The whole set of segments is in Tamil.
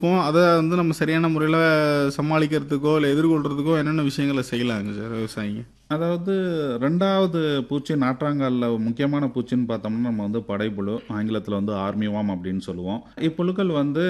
இருக்கும் அதை வந்து நம்ம சரியான முறையில் சமாளிக்கிறதுக்கோ இல்லை எதிர்கொள்றதுக்கோ என்னென்ன விஷயங்களை செய்யலாங்க சார் விவசாயிங்க அதாவது ரெண்டாவது பூச்சி நாற்றாங்காலில் முக்கியமான பூச்சின்னு பார்த்தோம்னா நம்ம வந்து படைப்புழு ஆங்கிலத்தில் வந்து ஆர்மிவாம் அப்படின்னு சொல்லுவோம் இப்புழுக்கள் வந்து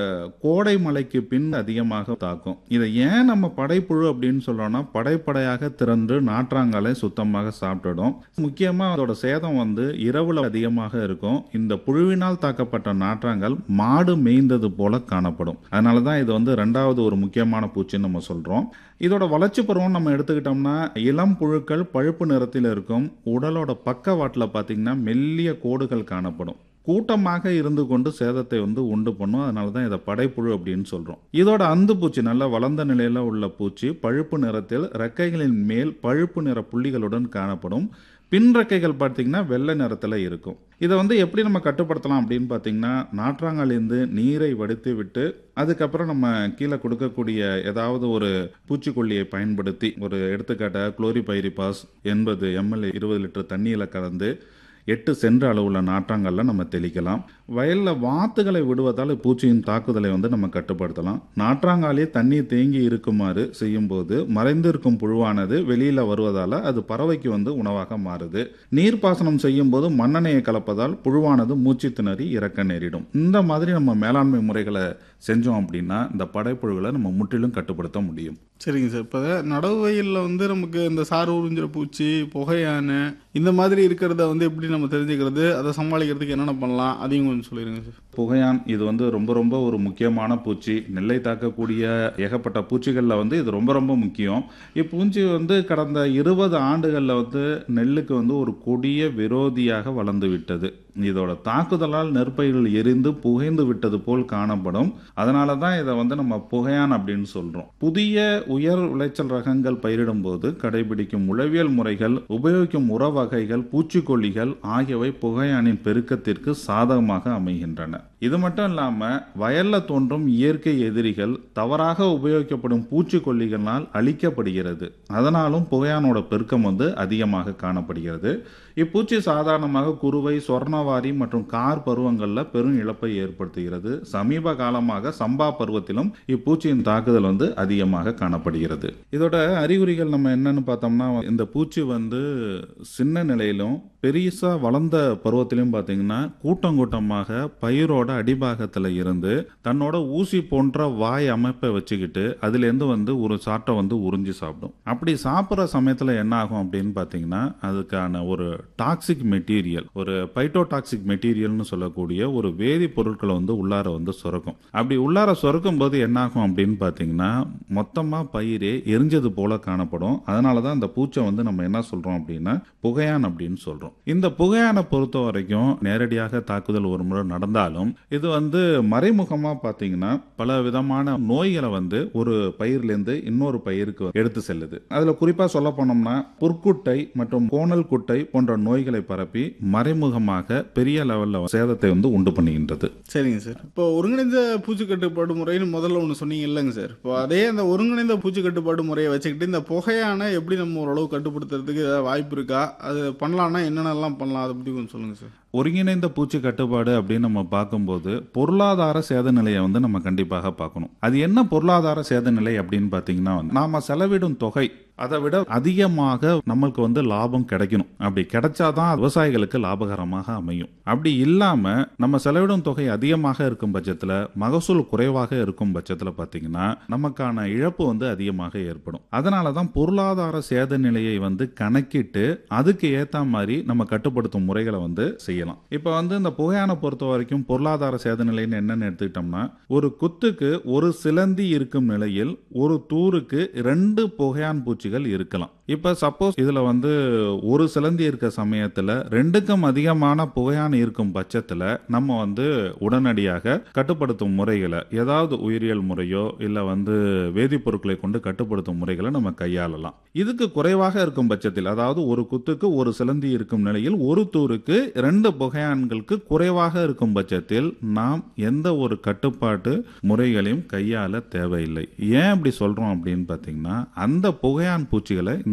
கோடை மழைக்கு பின் அதிகமாக தாக்கும் இதை ஏன் நம்ம படைப்புழு அப்படின்னு சொல்றோம்னா படைப்படையாக திறந்து நாற்றாங்காலை சுத்தமாக சாப்பிட்டுடும் முக்கியமாக அதோட சேதம் வந்து இரவுல அதிகமாக இருக்கும் இந்த புழுவினால் தாக்கப்பட்ட நாற்றாங்கால் மாடு மேய்ந்தது போல காணப்படும் அதனால தான் இது வந்து ரெண்டாவது ஒரு முக்கியமான பூச்சின்னு நம்ம சொல்றோம் இதோட வளர்ச்சி பருவம் நம்ம எடுத்துக்கிட்டோம்னா இளம் புழுக்கள் பழுப்பு நிறத்தில் இருக்கும் உடலோட பக்கவாட்டில் பார்த்தீங்கன்னா மெல்லிய கோடுகள் காணப்படும் கூட்டமாக இருந்து கொண்டு சேதத்தை வந்து உண்டு பண்ணும் அதனால தான் இதை படைப்புழு அப்படின்னு சொல்றோம் இதோட அந்து பூச்சி நல்ல வளர்ந்த நிலையில உள்ள பூச்சி பழுப்பு நிறத்தில் ரெக்கைகளின் மேல் பழுப்பு நிற புள்ளிகளுடன் காணப்படும் பின் ரெக்கைகள் பார்த்தீங்கன்னா வெள்ளை நிறத்தில் இருக்கும் இதை வந்து எப்படி நம்ம கட்டுப்படுத்தலாம் அப்படின்னு பார்த்தீங்கன்னா நாற்றாங்காலேருந்து நீரை வடித்து விட்டு அதுக்கப்புறம் நம்ம கீழே கொடுக்கக்கூடிய ஏதாவது ஒரு பூச்சிக்கொல்லியை பயன்படுத்தி ஒரு எடுத்துக்காட்ட குளோரிபைரிபாஸ் எண்பது எம்எல் இருபது லிட்டர் தண்ணியில் கலந்து எட்டு சென்ற அளவுள்ள நாற்றாங்கல்ல நம்ம தெளிக்கலாம் வயலில் வாத்துகளை விடுவதால் பூச்சியின் தாக்குதலை வந்து நம்ம கட்டுப்படுத்தலாம் நாற்றாங்காலே தண்ணீர் தேங்கி இருக்குமாறு செய்யும்போது மறைந்திருக்கும் புழுவானது வெளியில் வருவதால் அது பறவைக்கு வந்து உணவாக மாறுது நீர்ப்பாசனம் செய்யும் போது மண்ணெண்ணெயை கலப்பதால் புழுவானது மூச்சு திணறி இறக்க நேரிடும் இந்த மாதிரி நம்ம மேலாண்மை முறைகளை செஞ்சோம் அப்படின்னா இந்த படைப்புழுகளை நம்ம முற்றிலும் கட்டுப்படுத்த முடியும் சரிங்க சார் இப்போ நடவு வயலில் வந்து நமக்கு இந்த சாறு உறிஞ்சிற பூச்சி புகையான இந்த மாதிரி இருக்கிறத வந்து எப்படி நம்ம தெரிஞ்சுக்கிறது அதை சமாளிக்கிறதுக்கு என்னென்ன பண்ணலாம் அதையும் கொஞ்சம் சொல்லிடுங்க சார் புகையான் இது வந்து ரொம்ப ரொம்ப ஒரு முக்கியமான பூச்சி நெல்லை தாக்கக்கூடிய ஏகப்பட்ட பூச்சிகளில் வந்து இது ரொம்ப ரொம்ப முக்கியம் இப்பூச்சி வந்து கடந்த இருபது ஆண்டுகளில் வந்து நெல்லுக்கு வந்து ஒரு கொடிய விரோதியாக வளர்ந்து விட்டது இதோட தாக்குதலால் நெற்பயிர்கள் எரிந்து புகைந்து விட்டது போல் காணப்படும் அதனால தான் இதை வந்து நம்ம புகையான் அப்படின்னு சொல்றோம் புதிய உயர் விளைச்சல் ரகங்கள் பயிரிடும் போது கடைபிடிக்கும் உளவியல் முறைகள் உபயோகிக்கும் உர வகைகள் பூச்சிக்கொல்லிகள் ஆகியவை புகையானின் பெருக்கத்திற்கு சாதகமாக அமைகின்றன இது மட்டும் இல்லாம வயல்ல தோன்றும் இயற்கை எதிரிகள் தவறாக உபயோகிக்கப்படும் பூச்சிக்கொல்லிகளால் அழிக்கப்படுகிறது அதனாலும் புகையானோட பெருக்கம் வந்து அதிகமாக காணப்படுகிறது இப்பூச்சி சாதாரணமாக குறுவை சொர்ணவாரி மற்றும் கார் பருவங்களில் பெரும் இழப்பை ஏற்படுத்துகிறது சமீப காலமாக சம்பா பருவத்திலும் இப்பூச்சியின் தாக்குதல் வந்து அதிகமாக காணப்படுகிறது இதோட அறிகுறிகள் நம்ம என்னன்னு பார்த்தோம்னா இந்த பூச்சி வந்து சின்ன நிலையிலும் பெரிசா வளர்ந்த பருவத்திலும் பார்த்தீங்கன்னா கூட்டம் கூட்டமாக பயிரோட அடிபாகத்தில் இருந்து தன்னோட ஊசி போன்ற வாய் அமைப்பை வச்சுக்கிட்டு அதுலேருந்து வந்து ஒரு சாட்டை வந்து உறிஞ்சி சாப்பிடும் அப்படி சாப்பிட்ற சமயத்தில் என்ன ஆகும் அப்படின்னு பார்த்தீங்கன்னா அதுக்கான ஒரு டாக்ஸிக் மெட்டீரியல் ஒரு பைட்டோடாக்சிக் மெட்டீரியல்னு சொல்லக்கூடிய ஒரு வேதிப்பொருட்களை வந்து உள்ளார வந்து சுரக்கும் அப்படி உள்ளார சுரக்கும் போது என்ன ஆகும் அப்படின்னு பார்த்தீங்கன்னா மொத்தமாக பயிரே எரிஞ்சது போல காணப்படும் அதனால தான் அந்த பூச்சை வந்து நம்ம என்ன சொல்கிறோம் அப்படின்னா புகையான் அப்படின்னு சொல்கிறோம் இந்த புகையானை பொறுத்த வரைக்கும் நேரடியாக தாக்குதல் ஒரு முறை நடந்தாலும் இது வந்து மறைமுகமாக பார்த்தீங்கன்னா பல விதமான நோய்களை வந்து ஒரு பயிர்லேருந்து இன்னொரு பயிருக்கு எடுத்து செல்லுது அதில் குறிப்பாக சொல்ல போனோம்னா புற்குட்டை மற்றும் கோணல் குட்டை போன்ற நோய்களை பரப்பி மறைமுகமாக பெரிய லெவலில் சேதத்தை வந்து உண்டு பண்ணுகின்றது சரிங்க சார் இப்போ ஒருங்கிணைந்த பூச்சி கட்டுப்பாடு முறைன்னு முதல்ல ஒன்று சொன்னீங்க இல்லைங்க சார் இப்போ அதே அந்த ஒருங்கிணைந்த பூச்சி கட்டுப்பாடு முறையை வச்சுக்கிட்டு இந்த புகையான எப்படி நம்ம ஓரளவு கட்டுப்படுத்துறதுக்கு ஏதாவது வாய்ப்பு இருக்கா அது பண்ணலாம்னா என்னென்னலாம் பண்ணலாம் அதை பற்றி கொஞ்சம் சொல்லுங்கள் சார் ஒருங்கிணைந்த பூச்சி கட்டுப்பாடு அப்படின்னு நம்ம பார்க்கும்போது பொருளாதார சேத நிலையை வந்து நம்ம கண்டிப்பாக பார்க்கணும் அது என்ன பொருளாதார சேத நிலை அப்படின்னு பார்த்தீங்கன்னா வந்து நாம செலவிடும் தொகை அதை விட அதிகமாக நம்மளுக்கு வந்து லாபம் கிடைக்கணும் அப்படி கிடைச்சாதான் விவசாயிகளுக்கு லாபகரமாக அமையும் அப்படி இல்லாம நம்ம செலவிடும் தொகை அதிகமாக இருக்கும் பட்சத்தில் மகசூல் குறைவாக இருக்கும் பட்சத்தில் பார்த்தீங்கன்னா நமக்கான இழப்பு வந்து அதிகமாக ஏற்படும் அதனால தான் பொருளாதார சேத நிலையை வந்து கணக்கிட்டு அதுக்கு ஏற்ற மாதிரி நம்ம கட்டுப்படுத்தும் முறைகளை வந்து செய்யலாம் இப்போ வந்து இந்த புகையான பொறுத்த வரைக்கும் பொருளாதார சேத நிலைன்னு என்னன்னு எடுத்துக்கிட்டோம்னா ஒரு குத்துக்கு ஒரு சிலந்தி இருக்கும் நிலையில் ஒரு தூருக்கு ரெண்டு புகையான் பூச்சிகள் இருக்கலாம் இப்போ சப்போஸ் இதில் வந்து ஒரு சிலந்தி இருக்க சமயத்தில் ரெண்டுக்கும் அதிகமான புகையான் இருக்கும் பட்சத்தில் நம்ம வந்து உடனடியாக கட்டுப்படுத்தும் முறைகளை ஏதாவது உயிரியல் முறையோ இல்லை வந்து வேதிப்பொருட்களை கொண்டு கட்டுப்படுத்தும் முறைகளை நம்ம கையாளலாம் இதுக்கு குறைவாக இருக்கும் பட்சத்தில் அதாவது ஒரு குத்துக்கு ஒரு சிலந்தி இருக்கும் நிலையில் ஒரு தூருக்கு ரெண்டு புகையான்களுக்கு குறைவாக இருக்கும் பட்சத்தில் நாம் எந்த ஒரு கட்டுப்பாட்டு முறைகளையும் கையாள தேவையில்லை ஏன் அப்படி சொல்றோம் அப்படின்னு பார்த்தீங்கன்னா அந்த புகையான் பூச்சிகளை இந்த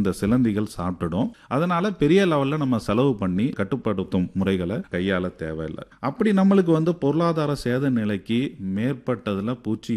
இந்த சிலந்திகள் சாப்பிட்டுடும் அதனால பெரிய லெவல்ல நம்ம செலவு பண்ணி கட்டுப்படுத்தும் முறைகளை கையாள தேவையில்லை அப்படி நம்மளுக்கு வந்து பொருளாதார சேத நிலைக்கு மேற்பட்டதுல பூச்சி